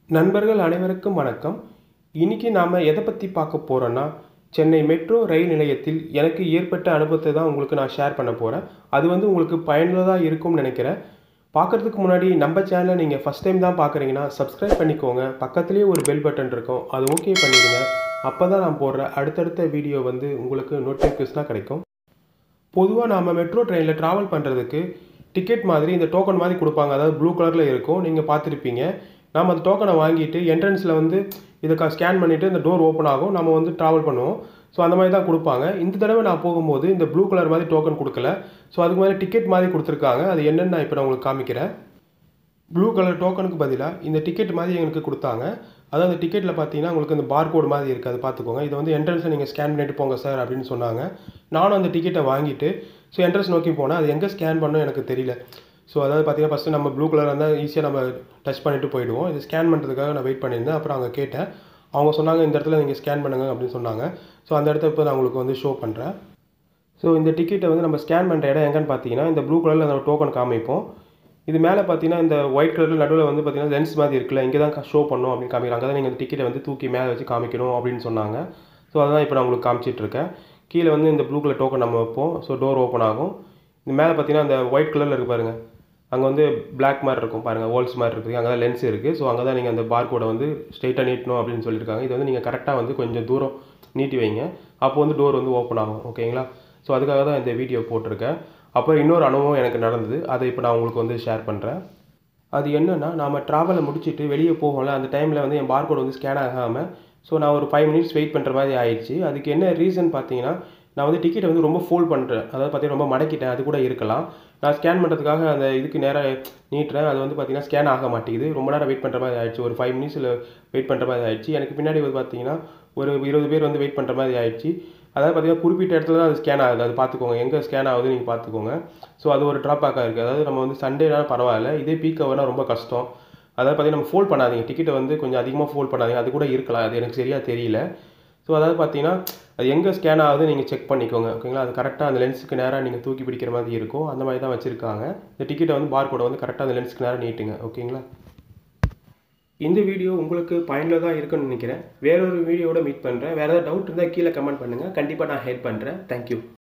நண்பர்கள் அனைவருக்கும் வணக்கம் இன்னைக்கு நாம் எதை பற்றி பார்க்க போகிறோன்னா சென்னை மெட்ரோ ரயில் நிலையத்தில் எனக்கு ஏற்பட்ட அனுபவத்தை தான் உங்களுக்கு நான் ஷேர் பண்ண போகிறேன் அது வந்து உங்களுக்கு பயனுள்ளதாக இருக்கும்னு நினைக்கிறேன் பார்க்குறதுக்கு முன்னாடி நம்ம சேனலை நீங்கள் ஃபஸ்ட் டைம் தான் பார்க்குறீங்கன்னா சப்ஸ்கிரைப் பண்ணிக்கோங்க பக்கத்துலேயே ஒரு பெல் பட்டன் இருக்கும் அது ஓகே பண்ணிடுங்க அப்போ தான் நான் போடுற அடுத்தடுத்த வீடியோ வந்து உங்களுக்கு நோட்டிஃபிகேஷனாக கிடைக்கும் பொதுவாக நாம் மெட்ரோ ட்ரெயினில் ட்ராவல் பண்ணுறதுக்கு டிக்கெட் மாதிரி இந்த டோக்கன் மாதிரி கொடுப்பாங்க அதாவது ப்ளூ கலரில் இருக்கும் நீங்கள் பார்த்துருப்பீங்க நாம் அந்த டோக்கனை வாங்கிட்டு என்ட்ரன்ஸில் வந்து இதை ஸ்கேன் பண்ணிவிட்டு இந்த டோர் ஓப்பன் ஆகும் நம்ம வந்து ட்ராவல் பண்ணுவோம் ஸோ அந்த மாதிரி தான் கொடுப்பாங்க இந்த தடவை நான் போகும்போது இந்த ப்ளூ கலர் மாதிரி டோக்கன் கொடுக்கல ஸோ அதுக்கு மேலே டிக்கெட் மாதிரி கொடுத்துருக்காங்க அது என்னென்னு நான் இப்போ நான் உங்களுக்கு காமிக்கிறேன் ப்ளூ கலர் டோக்கனுக்கு பதிலாக இந்த டிக்கெட் மாதிரி எங்களுக்கு கொடுத்தாங்க அதாவது அந்த டிக்கெட்டில் பார்த்தீங்கன்னா உங்களுக்கு இந்த பார்கோடு மாதிரி இருக்குது அது பார்த்துக்கோங்க இதை வந்து என்ட்ரன்ஸை நீங்கள் ஸ்கேன் பண்ணிட்டு போங்க சார் அப்படின்னு சொன்னாங்க நானும் அந்த டிக்கெட்டை வாங்கிட்டு ஸோ என்ட்ரன்ஸ் நோக்கி போனேன் அது எங்கே ஸ்கேன் பண்ணணும் எனக்கு தெரியல ஸோ அதாவது பார்த்தீங்கன்னா ஃபஸ்ட்டு நம்ம ப்ளூ கலர் இருந்தால் ஈஸியாக நம்ம டச் பண்ணிட்டு போயிடுவோம் இது ஸ்கேன் பண்ணுறதுக்காக நான் வெயிட் பண்ணியிருந்தேன் அப்புறம் அங்கே கேட்டேன் அவங்க சொன்னாங்க இந்த இடத்துல நீங்கள் ஸ்கேன் பண்ணுங்க அப்படின்னு சொன்னாங்க ஸோ அந்த இடத்த இப்போ நான் உங்களுக்கு வந்து ஷோ பண்ணுறேன் ஸோ இந்த டிக்கெட்டை வந்து நம்ம ஸ்கேன் பண்ணுற இடம் எங்கன்னு பார்த்தீங்கன்னா இந்த ப்ளூ கலரில் அந்த டோக்கன் காமிப்போம் இது மேலே பார்த்தீங்கன்னா இந்த ஒயிட் கலரில் நடுவில் வந்து பார்த்தீங்கன்னா லென்ஸ் மாதிரி இருக்குல்ல இங்கே தான் ஷோ பண்ணும் அப்படின்னு காமிக்கிறாங்க அதான் நீங்கள் இந்த டிக்கெட்டை வந்து தூக்கி மேலே வச்சு காமிக்கணும் அப்படின்னு சொன்னாங்க ஸோ அதான் இப்போ நான் உங்களுக்கு காமிச்சிட்ருக்கேன் கீழே வந்து இந்த ப்ளூ கலர் டோக்கன் நம்ம வைப்போம் ஸோ டோர் ஓப்பன் ஆகும் இந்த மேலே பார்த்தீங்கன்னா அந்த ஒயிட் கலரில் இருக்கு பாருங்கள் அங்கே வந்து பிளாக் மாதிரி இருக்கும் பாருங்கள் ஹோல்ஸ் மாதிரி இருக்குது அங்கே தான் லென்ஸ் இருக்குது ஸோ அங்கே தான் நீங்கள் அந்த பார் கோடை வந்து ஸ்ட்ரெயிட்டாக நீட்டணும் அப்படின்னு சொல்லியிருக்காங்க இது வந்து நீங்கள் கரெக்டாக வந்து கொஞ்சம் தூரம் நீட்டி வைங்க அப்போ வந்து டோர் வந்து ஓப்பன் ஆகும் ஓகேங்களா ஸோ அதுக்காக தான் இந்த வீடியோ போட்டிருக்கேன் அப்புறம் இன்னொரு அனுபவம் எனக்கு நடந்தது அதை இப்போ நான் உங்களுக்கு வந்து ஷேர் பண்ணுறேன் அது என்னென்னா நாம் ட்ராவலை முடிச்சுட்டு வெளியே போகல அந்த டைமில் வந்து என் பார்கோட் வந்து ஸ்கேன் ஆகாமல் ஸோ நான் ஒரு ஃபைவ் மினிட்ஸ் வெயிட் பண்ணுற மாதிரி ஆயிடுச்சு அதுக்கு என்ன ரீசன் பார்த்தீங்கன்னா நான் வந்து டிக்கெட்டை வந்து ரொம்ப ஃபோல்ட் பண்ணுறேன் அதாவது பார்த்தீங்கன்னா ரொம்ப மடக்கிட்டேன் அது கூட இருக்கலாம் நான் ஸ்கேன் பண்ணுறதுக்காக அந்த இதுக்கு நேராக நீட்டுறேன் அது வந்து பார்த்தீங்கன்னா ஸ்கேன் ஆக மாட்டேங்குது ரொம்ப நேரம் வெயிட் பண்ணுற மாதிரி ஆயிடுச்சு ஒரு ஃபைவ் மினிட்ஸில் வெயிட் பண்ணுற மாதிரி ஆயிடுச்சு எனக்கு பின்னாடி வந்து பார்த்தீங்கன்னா ஒரு இருபது பேர் வந்து வெயிட் பண்ணுற மாதிரி ஆயிடுச்சு அதாவது பார்த்தீங்கன்னா குறிப்பிட்ட இடத்துல தான் அது ஸ்கேன் ஆகுது அது பார்த்துக்கோங்க எங்கே ஸ்கேன் ஆகுது நீங்கள் பார்த்துக்கோங்க ஸோ அது ஒரு ட்ராபேக்காக இருக்குது அதாவது நம்ம வந்து சண்டேனா பரவாயில்ல இதே பீக் ஹவர்னா ரொம்ப கஷ்டம் அதாவது பார்த்தீங்கன்னா நம்ம ஃபோல்ட் பண்ணாதீங்க டிக்கெட்டை வந்து கொஞ்சம் அதிகமாக ஃபோல்ட் பண்ணாதீங்க அது கூட இருக்கலாம் அது எனக்கு சரியாக தெரியல ஸோ அதாவது பார்த்தீங்கன்னா அது எங்கே ஸ்கேன் ஆகுது நீங்கள் செக் பண்ணிக்கோங்க ஓகேங்களா அது கரெக்டாக அந்த லென்ஸுக்கு நேராக நீங்கள் தூக்கி பிடிக்கிற மாதிரி இருக்கும் அந்த மாதிரி தான் வச்சுருக்காங்க இந்த டிக்கெட்டை வந்து பார் கோடை வந்து கரெக்டாக அந்த லென்ஸுக்கு நேராக நீட்டுங்க ஓகேங்களா இந்த வீடியோ உங்களுக்கு பயனுள்ளதாக இருக்குன்னு நினைக்கிறேன் வேறொரு வீடியோவோட மீட் பண்ணுறேன் வேறு ஏதாவது டவுட் இருந்தால் கீழே கமெண்ட் பண்ணுங்கள் கண்டிப்பாக நான் ஹெல்ப் பண்ணுறேன் தேங்க்யூ